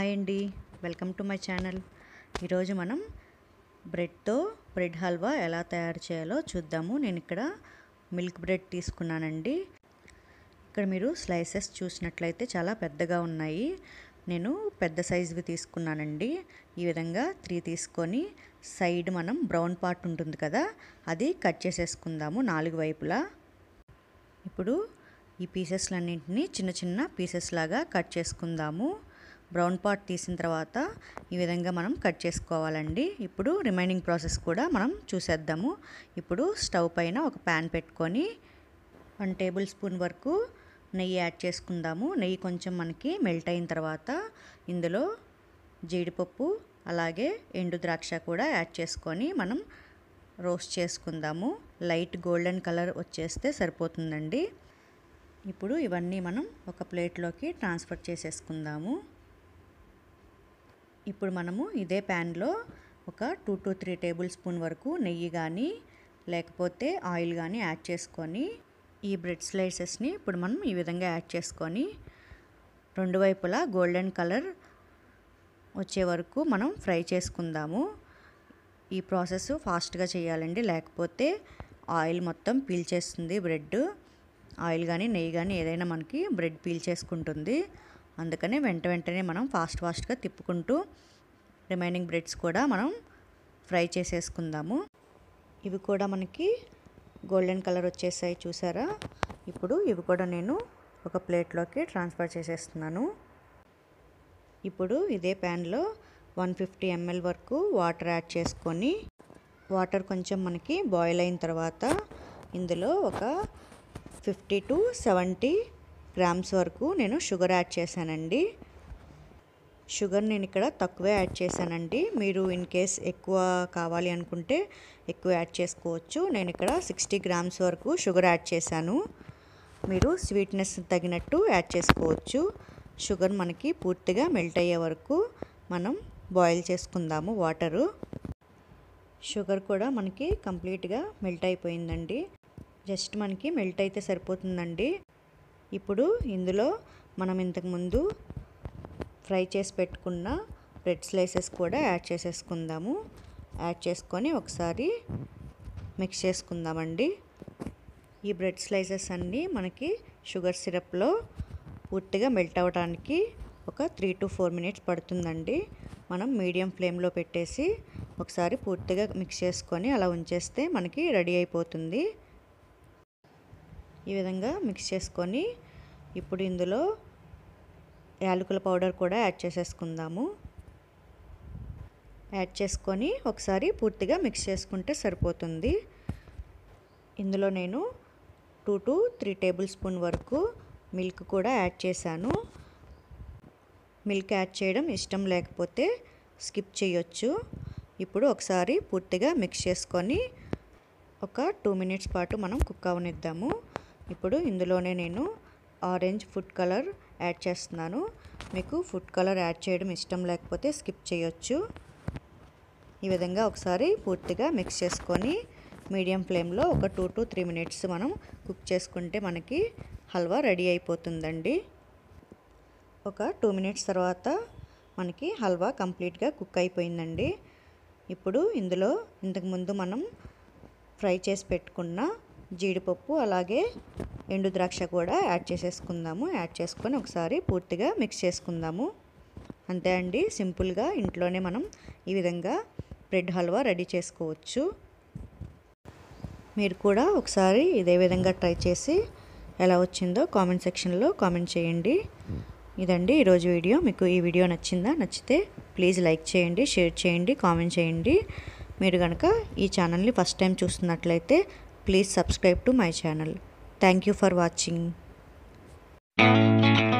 hi అండి welcome to my channel ఈరోజు మనం బ్రెడ్తో బ్రెడ్ హల్వా ఎలా తయారు చేయాలో చూద్దాము నేను ఇక్కడ మిల్క్ బ్రెడ్ తీసుకున్నానండి ఇక్కడ మీరు స్లైసెస్ చూసినట్లయితే చాలా పెద్దగా ఉన్నాయి నేను పెద్ద సైజువి తీసుకున్నానండి ఈ విధంగా త్రీ తీసుకొని సైడ్ మనం బ్రౌన్ పార్ట్ ఉంటుంది కదా అది కట్ చేసేసుకుందాము నాలుగు వైపులా ఇప్పుడు ఈ పీసెస్లన్నింటినీ చిన్న చిన్న పీసెస్ లాగా కట్ చేసుకుందాము బ్రౌన్ పార్ట్ తీసిన తర్వాత ఈ విధంగా మనం కట్ చేసుకోవాలండి ఇప్పుడు రిమైనింగ్ ప్రాసెస్ కూడా మనం చూసేద్దాము ఇప్పుడు స్టవ్ పైన ఒక ప్యాన్ పెట్టుకొని వన్ టేబుల్ స్పూన్ వరకు నెయ్యి యాడ్ చేసుకుందాము నెయ్యి కొంచెం మనకి మెల్ట్ అయిన తర్వాత ఇందులో జీడిపప్పు అలాగే ఎండు ద్రాక్ష కూడా యాడ్ చేసుకొని మనం రోస్ట్ చేసుకుందాము లైట్ గోల్డెన్ కలర్ వచ్చేస్తే సరిపోతుందండి ఇప్పుడు ఇవన్నీ మనం ఒక ప్లేట్లోకి ట్రాన్స్ఫర్ చేసేసుకుందాము ఇప్పుడు మనము ఇదే ప్యాన్లో ఒక two to three tablespoon వరకు నెయ్యి కానీ లేకపోతే ఆయిల్ కానీ యాడ్ చేసుకొని ఈ బ్రెడ్ స్లైసెస్ని ఇప్పుడు మనం ఈ విధంగా యాడ్ చేసుకొని రెండు వైపులా గోల్డెన్ కలర్ వచ్చే వరకు మనం ఫ్రై చేసుకుందాము ఈ ప్రాసెస్ ఫాస్ట్గా చేయాలండి లేకపోతే ఆయిల్ మొత్తం పీల్చేస్తుంది బ్రెడ్ ఆయిల్ కానీ నెయ్యి కానీ ఏదైనా మనకి బ్రెడ్ పీల్ చేసుకుంటుంది అందుకనే వెంట వెంటనే మనం ఫాస్ట్ ఫాస్ట్గా తిప్పుకుంటూ రిమైనింగ్ బ్రెడ్స్ కూడా మనం ఫ్రై చేసేసుకుందాము ఇవి కూడా మనకి గోల్డెన్ కలర్ వచ్చేసాయి చూసారా ఇప్పుడు ఇవి కూడా నేను ఒక ప్లేట్లోకి ట్రాన్స్ఫర్ చేసేస్తున్నాను ఇప్పుడు ఇదే ప్యాన్లో వన్ ఫిఫ్టీ ఎంఎల్ వరకు వాటర్ యాడ్ చేసుకొని వాటర్ కొంచెం మనకి బాయిల్ అయిన తర్వాత ఇందులో ఒక ఫిఫ్టీ టు సెవెంటీ గ్రామ్స్ వరకు నేను షుగర్ యాడ్ చేశానండి షుగర్ నేను ఇక్కడ తక్కువే యాడ్ చేశానండి మీరు ఇన్ కేస్ ఎక్కువ కావాలి అనుకుంటే ఎక్కువ యాడ్ చేసుకోవచ్చు నేను ఇక్కడ సిక్స్టీ గ్రామ్స్ వరకు షుగర్ యాడ్ చేశాను మీరు స్వీట్నెస్ తగినట్టు యాడ్ చేసుకోవచ్చు షుగర్ మనకి పూర్తిగా మెల్ట్ అయ్యే వరకు మనం బాయిల్ చేసుకుందాము వాటరు షుగర్ కూడా మనకి కంప్లీట్గా మెల్ట్ అయిపోయిందండి జస్ట్ మనకి మెల్ట్ అయితే సరిపోతుందండి ఇప్పుడు ఇందులో మనం ఇంతకుముందు ఫ్రై చేసి పెట్టుకున్న బ్రెడ్ స్లైసెస్ కూడా యాడ్ చేసేసుకుందాము యాడ్ చేసుకొని ఒకసారి మిక్స్ చేసుకుందామండి ఈ బ్రెడ్ స్లైసెస్ అన్నీ మనకి షుగర్ సిరప్లో పూర్తిగా మెల్ట్ అవ్వడానికి ఒక త్రీ టు ఫోర్ మినిట్స్ పడుతుందండి మనం మీడియం ఫ్లేమ్లో పెట్టేసి ఒకసారి పూర్తిగా మిక్స్ చేసుకొని అలా ఉంచేస్తే మనకి రెడీ అయిపోతుంది ఈ విధంగా మిక్స్ చేసుకొని ఇప్పుడు ఇందులో యాలకుల పౌడర్ కూడా యాడ్ చేసేసుకుందాము యాడ్ చేసుకొని ఒకసారి పూర్తిగా మిక్స్ చేసుకుంటే సరిపోతుంది ఇందులో నేను two to three tablespoon వరకు మిల్క్ కూడా యాడ్ చేశాను మిల్క్ యాడ్ చేయడం ఇష్టం లేకపోతే స్కిప్ చేయొచ్చు ఇప్పుడు ఒకసారి పూర్తిగా మిక్స్ చేసుకొని ఒక టూ మినిట్స్ పాటు మనం కుక్ అవనిద్దాము ఇప్పుడు ఇందులోనే నేను ఆరెంజ్ ఫుడ్ కలర్ యాడ్ చేస్తున్నాను మీకు ఫుడ్ కలర్ యాడ్ చేయడం ఇష్టం లేకపోతే స్కిప్ చేయొచ్చు ఈ విధంగా ఒకసారి పూర్తిగా మిక్స్ చేసుకొని మీడియం ఫ్లేమ్లో ఒక టూ టు త్రీ మినిట్స్ మనం కుక్ చేసుకుంటే మనకి హల్వా రెడీ అయిపోతుందండి ఒక టూ మినిట్స్ తర్వాత మనకి హల్వా కంప్లీట్గా కుక్ అయిపోయిందండి ఇప్పుడు ఇందులో ఇంతకుముందు మనం ఫ్రై చేసి పెట్టుకున్న జీడిపప్పు అలాగే ఎండు ద్రాక్ష కూడా యాడ్ చేసేసుకుందాము యాడ్ చేసుకొని ఒకసారి పూర్తిగా మిక్స్ చేసుకుందాము అంతే అండి సింపుల్గా ఇంట్లోనే మనం ఈ విధంగా బ్రెడ్ హల్వా రెడీ చేసుకోవచ్చు మీరు కూడా ఒకసారి ఇదే విధంగా ట్రై చేసి ఎలా వచ్చిందో కామెంట్ సెక్షన్లో కామెంట్ చేయండి ఇదండి ఈరోజు వీడియో మీకు ఈ వీడియో నచ్చిందా నచ్చితే ప్లీజ్ లైక్ చేయండి షేర్ చేయండి కామెంట్ చేయండి మీరు కనుక ఈ ఛానల్ని ఫస్ట్ టైం చూస్తున్నట్లయితే please subscribe to my channel thank you for watching